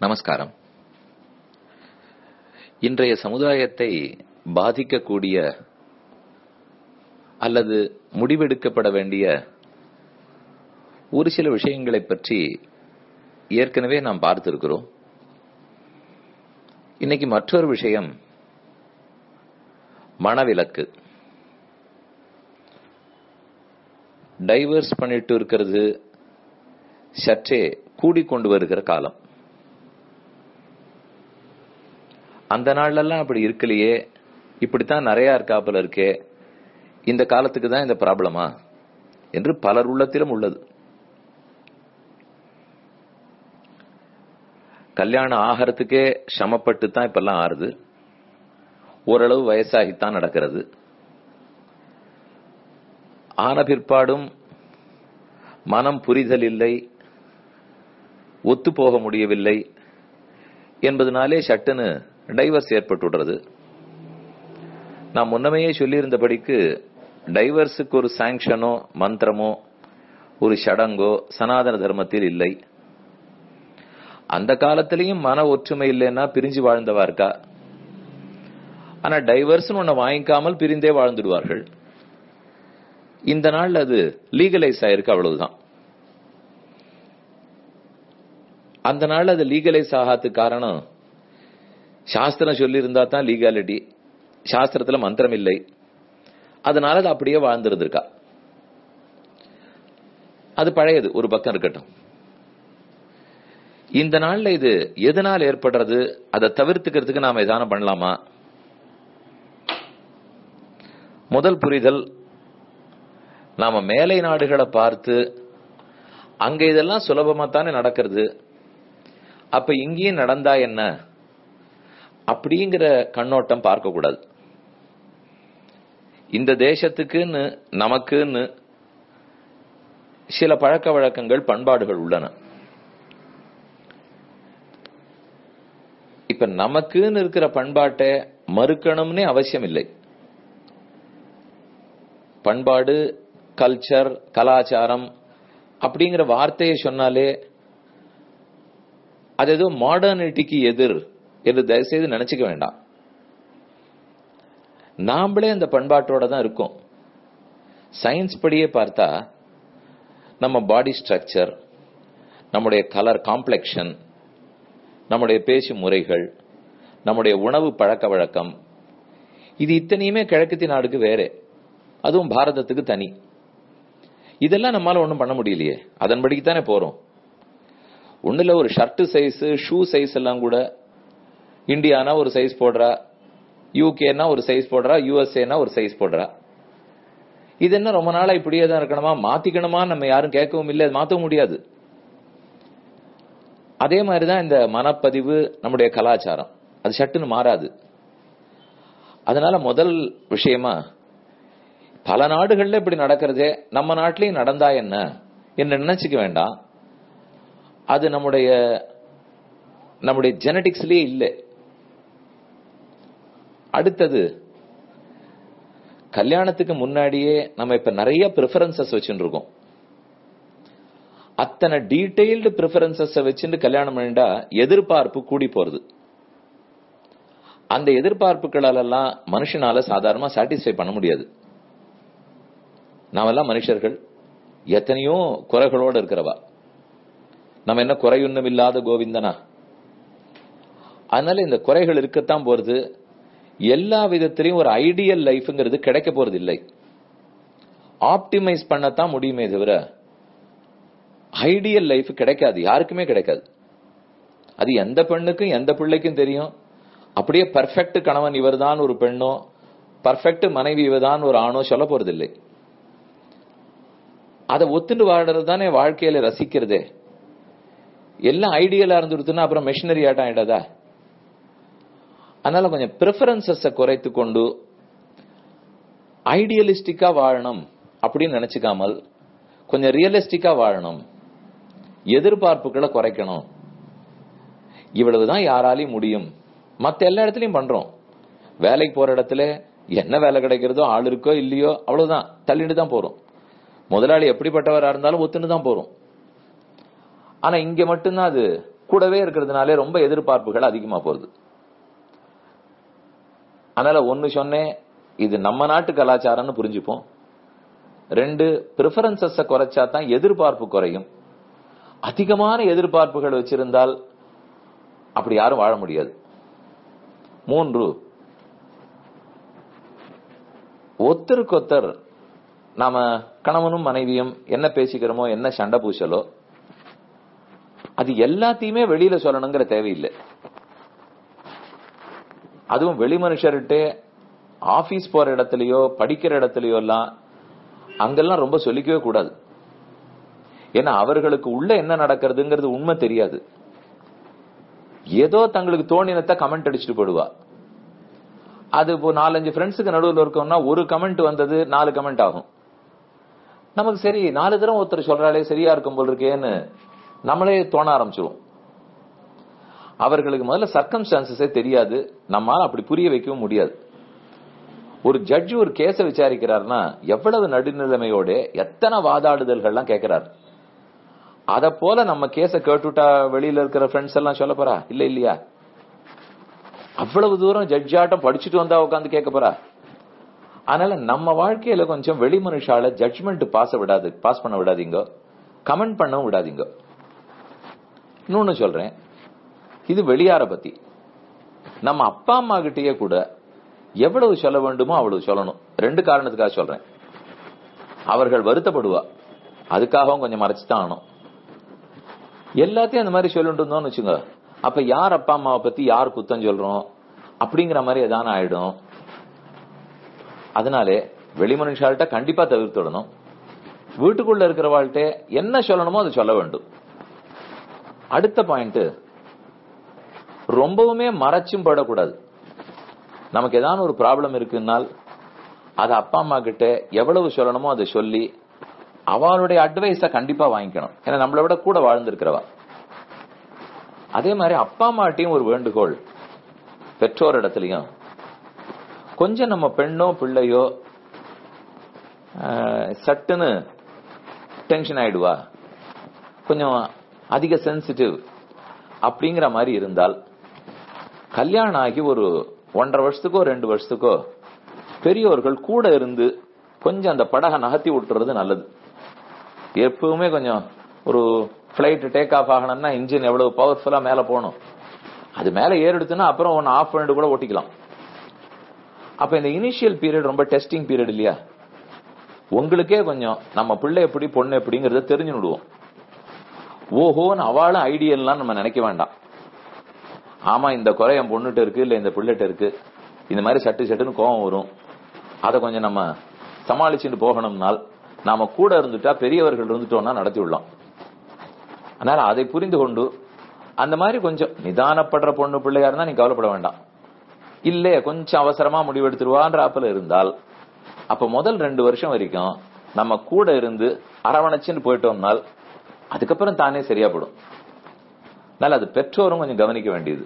நமஸ்காரம் இன்றைய சமுதாயத்தை பாதிக்கக்கூடிய அல்லது முடிவெடுக்கப்பட வேண்டிய ஒரு சில விஷயங்களை பற்றி ஏற்கனவே நாம் பார்த்திருக்கிறோம் இன்னைக்கு மற்றொரு விஷயம் மனவிலக்கு டைவர்ஸ் பண்ணிட்டு இருக்கிறது சற்றே கூடிக்கொண்டு வருகிற காலம் அந்த நாள்லாம் அப்படி இருக்கலையே இப்படித்தான் நிறைய இருக்காப்புல இருக்கே இந்த காலத்துக்கு தான் இந்த ப்ராப்ளமா என்று பலர் உள்ளத்திலும் உள்ளது கல்யாணம் ஆகிறதுக்கே சிரமப்பட்டு தான் இப்பெல்லாம் ஆறுது ஓரளவு வயசாகித்தான் நடக்கிறது ஆன பிற்பாடும் மனம் புரிதல் இல்லை ஒத்து போக முடியவில்லை என்பதனாலே சட்டுன்னு டைவர்ஸ் ஏற்பட்டுடுறது நான் முன்னமையே சொல்லியிருந்தபடிக்கு டைவர்ஸுக்கு ஒரு சாங்ஷனோ மந்திரமோ ஒரு சடங்கோ சனாதன தர்மத்தில் இல்லை அந்த காலத்திலையும் மன ஒற்றுமை இல்லைன்னா பிரிஞ்சு வாழ்ந்தவா இருக்கா ஆனா டைவர்ஸ் ஒன்ன வாங்கிக்காமல் பிரிந்தே வாழ்ந்துடுவார்கள் இந்த நாள் அது லீகலைஸ் ஆயிருக்கு அவ்வளவுதான் அந்த நாள் அது லீகலைஸ் ஆகாததுக்கு காரணம் சாஸ்திரம் சொல்லி இருந்தா தான் லீகாலிட்டி சாஸ்திரத்துல மந்திரம் இல்லை அதனால அது அப்படியே வாழ்ந்திருந்திருக்கா அது பழையது ஒரு பக்கம் இருக்கட்டும் இந்த நாள்ல இது எதனால் ஏற்படுறது அதை தவிர்த்துக்கிறதுக்கு நாம எதானம் பண்ணலாமா முதல் புரிதல் நாம மேலை நாடுகளை பார்த்து அங்க இதெல்லாம் சுலபமா தானே நடக்கிறது அப்ப இங்கேயும் நடந்தா என்ன அப்படிங்கிற கண்ணோட்டம் பார்க்க கூடாது இந்த தேசத்துக்குன்னு நமக்குன்னு சில பழக்க வழக்கங்கள் பண்பாடுகள் உள்ளன இப்ப நமக்குன்னு இருக்கிற பண்பாட்டை மறுக்கணும்னே அவசியம் இல்லை பண்பாடு கல்ச்சர் கலாச்சாரம் அப்படிங்கிற வார்த்தையை சொன்னாலே அது ஏதோ மாடர்னிட்டிக்கு எதிர் என்று தயவுசெய்து நினைச்சுக்க வேண்டாம் நாமளே அந்த பண்பாட்டோட தான் இருக்கோம் சயின்ஸ் படியே பார்த்தா நம்ம பாடி ஸ்ட்ரக்சர் நம்முடைய கலர் காம்ப்ளெக்ஷன் நம்முடைய பேச்சு முறைகள் நம்முடைய உணவு பழக்க வழக்கம் இது இத்தனையுமே கிழக்கத்தி நாடுக்கு வேற அதுவும் பாரதத்துக்கு தனி இதெல்லாம் நம்மளால ஒன்றும் பண்ண முடியலையே அதன்படிக்கு தானே போறோம் ஒண்ணுல ஒரு ஷர்ட் சைஸ் ஷூ சைஸ் எல்லாம் கூட இந்தியானா ஒரு சைஸ் போடுறா யூகேனா ஒரு சைஸ் போடுறா யூஎஸ்ஏனா ஒரு சைஸ் போடுறா இது என்ன ரொம்ப நாளா இப்படியே தான் இருக்கணுமா மாத்திக்கணுமா நம்ம யாரும் கேட்கவும் இல்லை அது மாத்தவும் முடியாது அதே மாதிரிதான் இந்த மனப்பதிவு நம்முடைய கலாச்சாரம் அது சட்டுன்னு மாறாது அதனால முதல் விஷயமா பல நாடுகள்ல இப்படி நடக்கிறதே நம்ம நாட்டிலையும் நடந்தா என்ன என்ன நினைச்சுக்க வேண்டாம் அது நம்முடைய நம்முடைய ஜெனடிக்ஸ்லயே இல்லை அடுத்தது கல்யாணத்துக்கு முன்னாடியே நம்ம இப்ப நிறைய ப்ரிஃபரன்சஸ் வச்சுட்டு இருக்கோம் அத்தனை டீடைல்டு ப்ரிஃபரன்சஸ் வச்சுட்டு கல்யாணம் பண்ணிட்டா எதிர்பார்ப்பு கூடி போறது அந்த எதிர்பார்ப்புகளெல்லாம் மனுஷனால சாதாரணமா சாட்டிஸ்ஃபை பண்ண முடியாது நாமெல்லாம் மனுஷர்கள் எத்தனையோ குறைகளோடு இருக்கிறவா நம்ம என்ன குறையொன்னும் இல்லாத கோவிந்தனா அதனால இந்த குறைகள் இருக்கத்தான் போறது எல்லா விதத்திலையும் ஒரு ஐடியல் லைஃப்ங்கிறது கிடைக்க போறது இல்லை ஆப்டிமைஸ் பண்ணத்தான் முடியுமே தவிர ஐடியல் லைஃப் கிடைக்காது யாருக்குமே கிடைக்காது அது எந்த பெண்ணுக்கும் எந்த பிள்ளைக்கும் தெரியும் அப்படியே பர்ஃபெக்ட் கணவன் இவர்தான் ஒரு பெண்ணோ பர்ஃபெக்ட் மனைவி இவர்தான் ஒரு ஆணோ சொல்ல போறது இல்லை அதை ஒத்துண்டு வாடுறது தானே வாழ்க்கையில ரசிக்கிறதே எல்லாம் ஐடியலா இருந்துருத்துன்னா அப்புறம் மெஷினரி ஆட்டம் ஆயிடாதா அதனால கொஞ்சம் ப்ரிஃபரன்சஸ குறைத்து கொண்டு ஐடியலிஸ்டிக்கா வாழணும் அப்படின்னு நினைச்சுக்காமல் கொஞ்சம் ரியலிஸ்டிக்கா வாழணும் எதிர்பார்ப்புகளை குறைக்கணும் இவ்வளவுதான் யாராலையும் முடியும் மத்த எல்லா இடத்துலயும் பண்றோம் வேலைக்கு போற இடத்துல என்ன வேலை கிடைக்கிறதோ ஆள் இருக்கோ இல்லையோ அவ்வளவுதான் தள்ளிட்டு தான் போறோம் முதலாளி எப்படிப்பட்டவரா இருந்தாலும் ஒத்துன்னு தான் போறோம் ஆனா இங்க மட்டும்தான் அது கூடவே இருக்கிறதுனாலே ரொம்ப எதிர்பார்ப்புகள் அதிகமா போகுது அதனால ஒன்னு சொன்னேன் இது நம்ம நாட்டு கலாச்சாரம்னு புரிஞ்சுப்போம் ரெண்டு ப்ரிஃபரன்சஸ் குறைச்சா தான் எதிர்பார்ப்பு குறையும் அதிகமான எதிர்பார்ப்புகள் வச்சிருந்தால் அப்படி யாரும் வாழ முடியாது மூன்று ஒத்தருக்கொத்தர் நாம கணவனும் மனைவியும் என்ன பேசிக்கிறோமோ என்ன சண்டை பூசலோ அது எல்லாத்தையுமே வெளியில சொல்லணுங்கிற தேவையில்லை அதுவும் வெளி மனுஷர்கிட்ட ஆபீஸ் போற இடத்துலயோ படிக்கிற இடத்துலயோ எல்லாம் அங்கெல்லாம் ரொம்ப சொல்லிக்கவே கூடாது ஏன்னா அவர்களுக்கு உள்ள என்ன நடக்கிறதுங்கிறது உண்மை தெரியாது ஏதோ தங்களுக்கு தோணினத்தை கமெண்ட் அடிச்சுட்டு போடுவா அது இப்போ நாலஞ்சு ஃப்ரெண்ட்ஸுக்கு நடுவில் இருக்கோம்னா ஒரு கமெண்ட் வந்தது நாலு கமெண்ட் ஆகும் நமக்கு சரி நாலு தரம் ஒருத்தர் சொல்றாளே சரியா இருக்கும் போல் இருக்கேன்னு நம்மளே தோண ஆரம்பிச்சிடும் அவர்களுக்கு முதல்ல சர்க்கம்ஸ்டான்சஸே தெரியாது நம்மால அப்படி புரிய வைக்கவும் முடியாது ஒரு ஜட்ஜ் ஒரு கேஸ விசாரிக்கிறாருன்னா எவ்வளவு நடுநிலைமையோட எத்தனை வாதாடுதல்கள்லாம் கேட்கிறாரு அத போல நம்ம கேஸ கேட்டுட்டா வெளியில இருக்கிற ஃப்ரெண்ட்ஸ் எல்லாம் சொல்ல போறா இல்ல இல்லையா அவ்வளவு தூரம் ஜட்ஜ் ஆட்டம் படிச்சுட்டு வந்தா உட்காந்து கேட்க போறா அதனால நம்ம வாழ்க்கையில கொஞ்சம் வெளி மனுஷால ஜட்ஜ்மெண்ட் பாச விடாது பாஸ் பண்ண விடாதீங்க கமெண்ட் பண்ணவும் விடாதீங்க இன்னொன்னு சொல்றேன் இது வெளியார பத்தி நம்ம அப்பா அம்மா கிட்டயே கூட எவ்வளவு சொல்ல வேண்டுமோ அவ்வளவு சொல்லணும் ரெண்டு காரணத்துக்காக சொல்றேன் அவர்கள் வருத்தப்படுவா அதுக்காகவும் கொஞ்சம் மறைச்சுதான் ஆகணும் எல்லாத்தையும் அந்த மாதிரி சொல்லிட்டு இருந்தோம்னு வச்சுங்க அப்ப யார் அப்பா அம்மாவை பத்தி யார் குத்தம் சொல்றோம் அப்படிங்கிற மாதிரி எதான ஆயிடும் அதனாலே வெளி மனுஷால்கிட்ட கண்டிப்பா தவிர்த்துடணும் வீட்டுக்குள்ள இருக்கிற வாழ்க்கை என்ன சொல்லணுமோ அதை சொல்ல வேண்டும் அடுத்த பாயிண்ட் ரொம்பவுமே மறைச்சும் படக்கூடாது நமக்கு ஏதாவது ஒரு ப்ராப்ளம் இருக்குன்னால் அது அப்பா அம்மா கிட்ட எவ்வளவு சொல்லணுமோ அதை சொல்லி அவளுடைய அட்வைஸ கண்டிப்பா வாங்கிக்கணும் ஏன்னா நம்மளை விட கூட வாழ்ந்திருக்கிறவா அதே மாதிரி அப்பா அம்மாட்டையும் ஒரு வேண்டுகோள் பெற்றோர் இடத்துலயும் கொஞ்சம் நம்ம பெண்ணோ பிள்ளையோ சட்டுன்னு டென்ஷன் ஆயிடுவா கொஞ்சம் அதிக சென்சிட்டிவ் அப்படிங்கிற மாதிரி இருந்தால் கல்யாணம் ஆகி ஒரு ஒன்றரை வருஷத்துக்கோ ரெண்டு வருஷத்துக்கோ பெரியோர்கள் கூட இருந்து கொஞ்சம் அந்த படகை நகர்த்தி விட்டுறது நல்லது எப்பவுமே கொஞ்சம் ஒரு பிளைட் டேக் ஆஃப் ஆகணும்னா இன்ஜின் எவ்வளவு பவர்ஃபுல்லா மேல போகணும் அது மேல ஏறெடுத்துன்னா அப்புறம் ஒன்னு ஆஃப் பண்ணிட்டு கூட ஓட்டிக்கலாம் அப்ப இந்த இனிஷியல் பீரியட் ரொம்ப டெஸ்டிங் பீரியட் இல்லையா உங்களுக்கே கொஞ்சம் நம்ம பிள்ளை எப்படி பொண்ணு எப்படிங்கறத தெரிஞ்சு விடுவோம் ஓஹோன்னு அவளும் ஐடியல்லாம் நம்ம நினைக்க வேண்டாம் ஆமா இந்த குறை என் பொண்ணுகிட்ட இருக்கு இல்ல இந்த பிள்ளைகிட்ட இருக்கு இந்த மாதிரி சட்டு சட்டுன்னு கோவம் வரும் அதை கொஞ்சம் நம்ம சமாளிச்சுட்டு போகணும்னால் நாம கூட இருந்துட்டா பெரியவர்கள் இருந்துட்டோம்னா நடத்தி விடலாம் அதனால அதை புரிந்து கொண்டு அந்த மாதிரி கொஞ்சம் நிதானப்படுற பொண்ணு பிள்ளையா இருந்தா நீ கவலைப்பட வேண்டாம் இல்ல கொஞ்சம் அவசரமா முடிவெடுத்துருவான்ற ஆப்பில் இருந்தால் அப்ப முதல் ரெண்டு வருஷம் வரைக்கும் நம்ம கூட இருந்து அரவணைச்சுன்னு போயிட்டோம்னால் அதுக்கப்புறம் தானே சரியா போடும் அதனால அது பெற்றோரும் கொஞ்சம் கவனிக்க வேண்டியது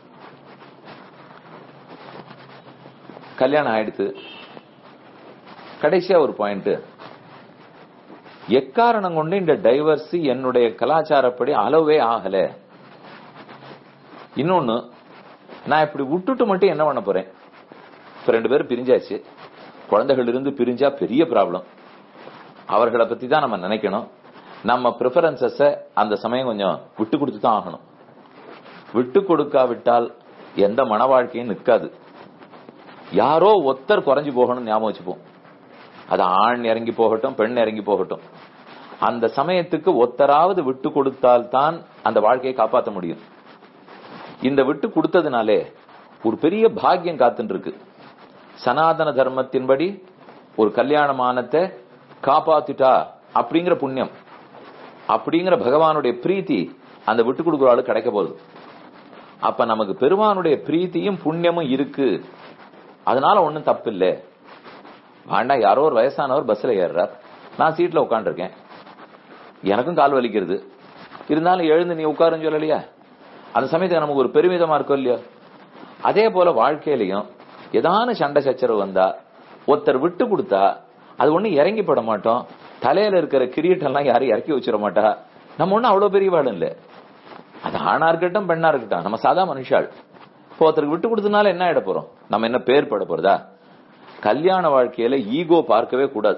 கல்யாணம் ஆயிடுத்து கடைசியா ஒரு பாயிண்ட் எக்காரணம் கொண்டு இந்த டைவர்ஸ் என்னுடைய கலாச்சாரப்படி அளவே ஆகல இன்னொன்னு நான் இப்படி விட்டுட்டு மட்டும் என்ன பண்ண போறேன் இப்ப ரெண்டு பேரும் பிரிஞ்சாச்சு குழந்தைகள் இருந்து பிரிஞ்சா பெரிய ப்ராப்ளம் அவர்களை பத்தி தான் நம்ம நினைக்கணும் நம்ம ப்ரிஃபரன்சஸ அந்த சமயம் கொஞ்சம் விட்டு கொடுத்து தான் ஆகணும் விட்டு கொடுக்காவிட்டால் எந்த மன வாழ்க்கையும் நிற்காது யாரோ ஒத்தர் குறைஞ்சு போகணும் ஞாபகம் வச்சுப்போம் அது ஆண் இறங்கி போகட்டும் பெண் இறங்கி போகட்டும் அந்த சமயத்துக்கு ஒத்தராவது விட்டு கொடுத்தால் தான் அந்த வாழ்க்கையை காப்பாற்ற முடியும் இந்த விட்டு கொடுத்ததுனாலே ஒரு பெரிய பாக்கியம் காத்துட்டு இருக்கு சனாதன தர்மத்தின்படி ஒரு கல்யாணமானத்தை காப்பாத்திட்டா அப்படிங்கிற புண்ணியம் அப்படிங்கிற பகவானுடைய பிரீத்தி அந்த விட்டு கொடுக்குற ஆளு கிடைக்க போகுது அப்ப நமக்கு பெருமானுடைய பிரீத்தியும் புண்ணியமும் இருக்கு அதனால ஒண்ணும் தப்பு இல்ல வேண்டாம் யாரோ ஒரு வயசானவர் பஸ்ல ஏறுறார் நான் சீட்ல உட்காந்துருக்கேன் எனக்கும் கால் வலிக்கிறது இருந்தாலும் எழுந்து நீ உட்காருன்னு சொல்லலையா அந்த சமயத்துக்கு நமக்கு ஒரு பெருமிதமா இருக்கும் இல்லையோ அதே போல வாழ்க்கையிலையும் ஏதான சண்டை சச்சரவு வந்தா ஒருத்தர் விட்டு கொடுத்தா அது ஒண்ணு இறங்கி பட மாட்டோம் தலையில இருக்கிற கிரீட்டெல்லாம் யாரும் இறக்கி வச்சிட மாட்டா நம்ம ஒண்ணும் அவ்வளவு பெரிய வாடும் இல்ல அது ஆணா இருக்கட்டும் பெண்ணா இருக்கட்டும் நம்ம சாதா மனுஷாள் இப்போ ஒருத்தருக்கு விட்டு கொடுத்தனால என்ன ஆயிட போறோம் நம்ம என்ன பேர் பட போறதா கல்யாண வாழ்க்கையில ஈகோ பார்க்கவே கூடாது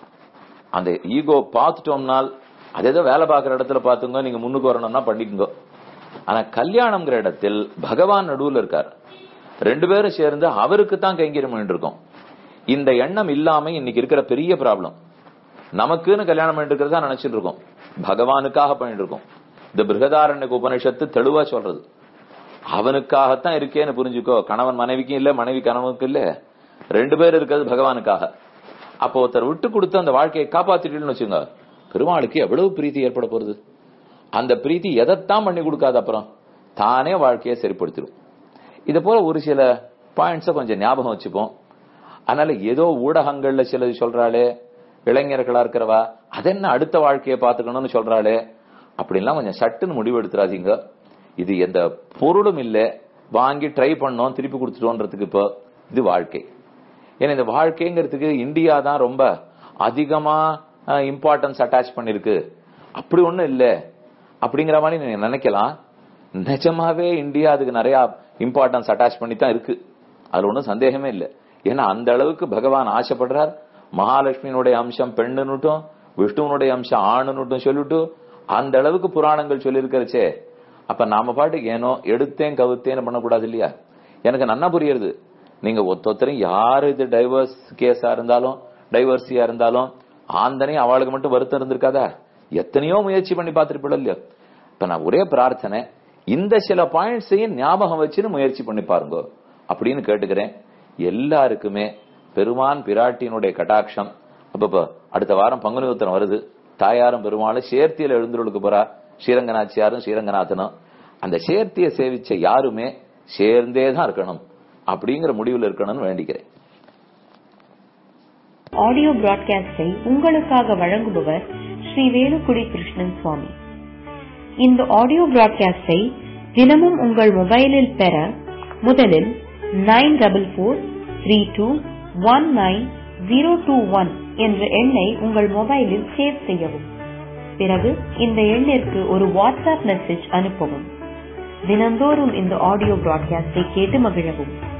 அந்த ஈகோ பார்த்துட்டோம்னால் அது ஏதோ வேலை பார்க்குற இடத்துல பார்த்துங்க நீங்க முன்னுக்கு வரணும்னா பண்ணிக்கோங்க ஆனா கல்யாணம்ங்கிற இடத்தில் பகவான் நடுவுல இருக்கார் ரெண்டு பேரும் சேர்ந்து அவருக்கு தான் கைங்கரியம் பண்ணிட்டு இருக்கோம் இந்த எண்ணம் இல்லாம இன்னைக்கு இருக்கிற பெரிய ப்ராப்ளம் நமக்குன்னு கல்யாணம் பண்ணிட்டு இருக்கிறதா நினைச்சிட்டு இருக்கோம் பகவானுக்காக பண்ணிட்டு இருக்கோம் இந்த பிருகதாரண்ய உபனிஷத்து தெளிவா சொல்றது அவனுக்காகத்தான் இருக்கேன்னு புரிஞ்சுக்கோ கணவன் மனைவிக்கும் இல்ல மனைவி கணவனுக்கும் இல்ல ரெண்டு பேர் இருக்கிறது பகவானுக்காக அப்போ ஒருத்தர் விட்டு கொடுத்து அந்த வாழ்க்கையை காப்பாத்திட்டீங்கன்னு வச்சுங்க பெருமாளுக்கு எவ்வளவு பிரீத்தி ஏற்பட போறது அந்த பிரீத்தி எதைத்தான் பண்ணி கொடுக்காது அப்புறம் தானே வாழ்க்கையை சரிப்படுத்திடும் இது போல ஒரு சில பாயிண்ட்ஸ கொஞ்சம் ஞாபகம் வச்சுப்போம் அதனால ஏதோ ஊடகங்கள்ல சிலது சொல்றாளே இளைஞர்களா இருக்கிறவா அதென்ன அடுத்த வாழ்க்கையை பாத்துக்கணும்னு சொல்றாளே அப்படின்லாம் கொஞ்சம் சட்டுன்னு முடிவு எடுத்துறாதீங்க இது எந்த பொருளும் இல்ல வாங்கி ட்ரை பண்ணோம் திருப்பி கொடுத்துட்டோன்றதுக்கு இப்போ இது வாழ்க்கை ஏன்னா இந்த வாழ்க்கைங்கிறதுக்கு இந்தியா தான் ரொம்ப அதிகமா இம்பார்ட்டன்ஸ் அட்டாச் பண்ணிருக்கு அப்படி ஒண்ணும் இல்ல அப்படிங்கிற மாதிரி நீங்க நினைக்கலாம் நிஜமாவே இந்தியா அதுக்கு நிறைய இம்பார்ட்டன்ஸ் அட்டாச் பண்ணி தான் இருக்கு அதுல ஒன்றும் சந்தேகமே இல்லை ஏன்னா அந்த அளவுக்கு பகவான் ஆசைப்படுறார் மகாலட்சுமியினுடைய அம்சம் பெண்ணுன்னுட்டும் விஷ்ணுவனுடைய அம்சம் ஆணுன்னுட்டும் சொல்லிட்டு அந்த அளவுக்கு புராணங்கள் சொல்லியிருக்கிறச்சே அப்ப நாம பாட்டுக்கு ஏனோ எடுத்தேன் கவுத்தேன்னு பண்ணக்கூடாது இல்லையா எனக்கு நன்னா புரியுது நீங்க ஒத்தொத்தரையும் யாரு இது டைவர்ஸ் கேஸா இருந்தாலும் டைவர்ஸியா இருந்தாலும் ஆந்தனையும் அவளுக்கு மட்டும் வருத்தம் இருந்திருக்காதா எத்தனையோ முயற்சி பண்ணி பார்த்துருப்பீங்க இல்லையோ இப்ப நான் ஒரே பிரார்த்தனை இந்த சில பாயிண்ட்ஸையும் ஞாபகம் வச்சுன்னு முயற்சி பண்ணி பாருங்க அப்படின்னு கேட்டுக்கிறேன் எல்லாருக்குமே பெருமான் பிராட்டியினுடைய கட்டாட்சம் அப்ப அடுத்த வாரம் பங்குனி உத்தரம் வருது தாயாரும் பெருமாளும் சேர்த்தியில எழுந்துருளுக்கு போறா ஸ்ரீரங்கநாச்சியாரும் ஸ்ரீரங்கநாதனும் அந்த சேர்த்தியை சேவிச்ச யாருமே சேர்ந்தே தான் இருக்கணும் அப்படிங்கிற முடிவில் இருக்கணும்னு வேண்டிக்கிறேன் ஆடியோ பிராட்காஸ்டை உங்களுக்காக வழங்குபவர் ஸ்ரீ வேலுக்குடி கிருஷ்ணன் சுவாமி இந்த ஆடியோ பிராட்காஸ்டை தினமும் உங்கள் மொபைலில் பெற முதலில் nine double four three two one nine zero two one என்ற எண்ணை உங்கள் மொபைலில் சேவ் செய்யவும் பிறகு இந்த எண்ணிற்கு ஒரு வாட்ஸ்அப் மெசேஜ் அனுப்பவும் தினந்தோறும் இந்த ஆடியோ பிராட்காஸ்டை கேட்டு மகிழவும்